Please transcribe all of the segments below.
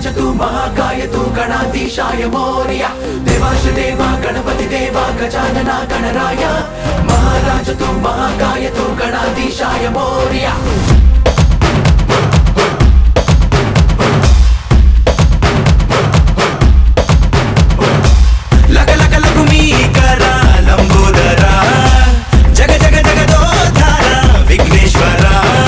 महाराज तू महाकाय तू गणाधीशाय मोर्या देवाश देवा गणपति देवा गजानना गणराय महाराज तू महाकाय तू गणाधीशाय मोर्या లగ లగ లగు మీ కర లంబోదర జగ జగ జగదోధార విఘ్నేశ్వర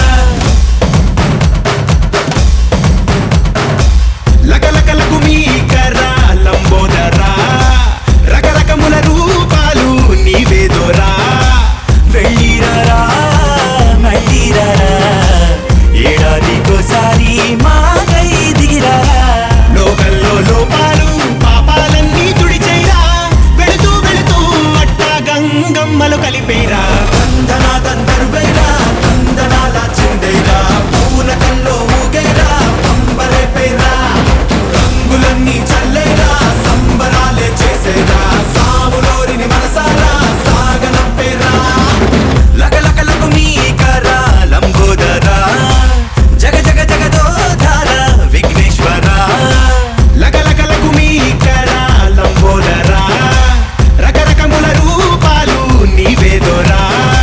లగ లగ లగు మీ కర లంబోదర రకరకముల రూపాలు నీవేదోరా వెళ్ళిరరా మళ్ళీరరా ఏడాదికోసారి మాకై దిగిరారా లోకల్లో లోపాలు పాపాలన్నీ తుడిచేరా వెళుతూ వెళుతూ అట్టా గంగమ్మలు కలిపేరా తందనా తందరువేరా తందనాల చిందేరా పూనకల్లో ఊగేరా పంబరేపేరా రంగులన్నీ చల్లేరా సంబరాలే చేసేరా సాములోరిని మనసారా సాగనంపేరా లగ లగ లగు మీ కర లంబోదర జగ జగ జగదోధార విఘ్నేశ్వర లగ లగ లగు మీ కర లంబోదర రకరకముల రూపాలు నీవేదోరా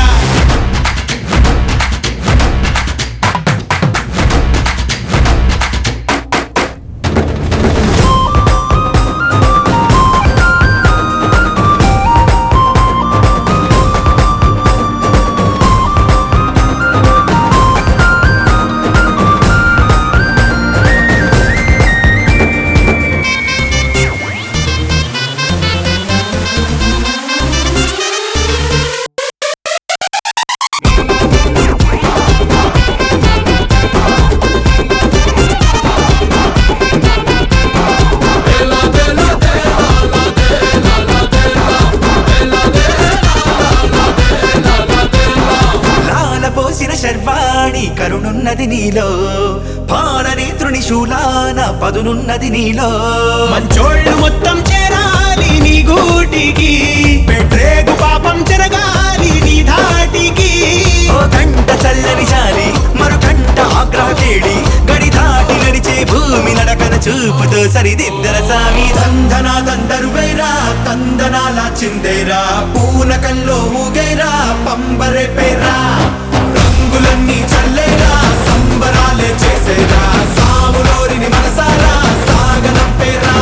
లాల పోసిన శర్వాణి కరుణున్నది నీలో పాలనేత్రుని శూలాన పదునున్నది నీలో మంచోళ్ళు మొత్తం చేరాలి నీ గూటికి పెట్రేగు పాపం చెరగాలి నీ ధాటికి ఓ కంట చల్లని చాలి మరు కంట ఆగ్రహ కేళి గడి దాటి నడిచే భూమి నడకన చూపుతో సరిదిద్దర సామి దందనా దందరువేరా తందనాల చిందేరా పూనకంలో ఊగేరా పంబరే పేరా రంగులన్నీ చల్లేరా సంబరాలే చేసేరా సాములోరిని మనసారా సాగనంపేరా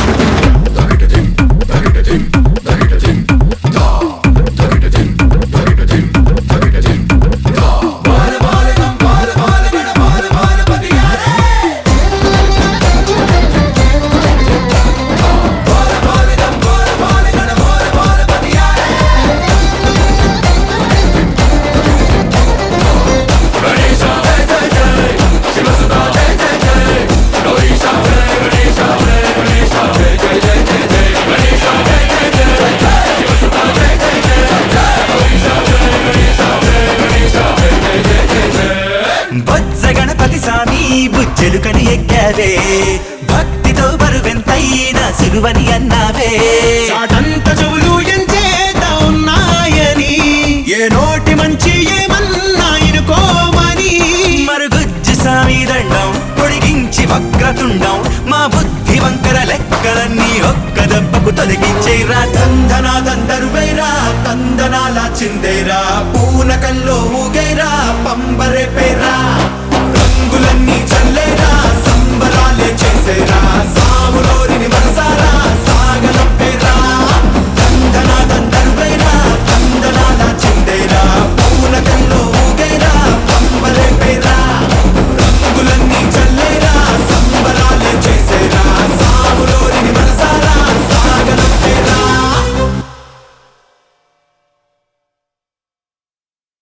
బొజ్జ గణపతి స్వామి బుజ్జలు కని ఎక్కావే భక్తితో బరువెంతైనా సులువని అన్నావే చాటంత చెవులు ఎంచేత ఉన్నాయని ఏ నోటి మంచి ఏమన్నా ఇనుకోమని మరుగుజ్జు స్వామి దండం పొడిగించి వక్రతుండం మా బుద్ధి వంకర లెక్కలన్నీ ఒక్క దెబ్బకు తొలగించేరా దందనా దందరువేరా తందనాల చిందేరా పూనకంలో ఊగేరా పంబరే పేరా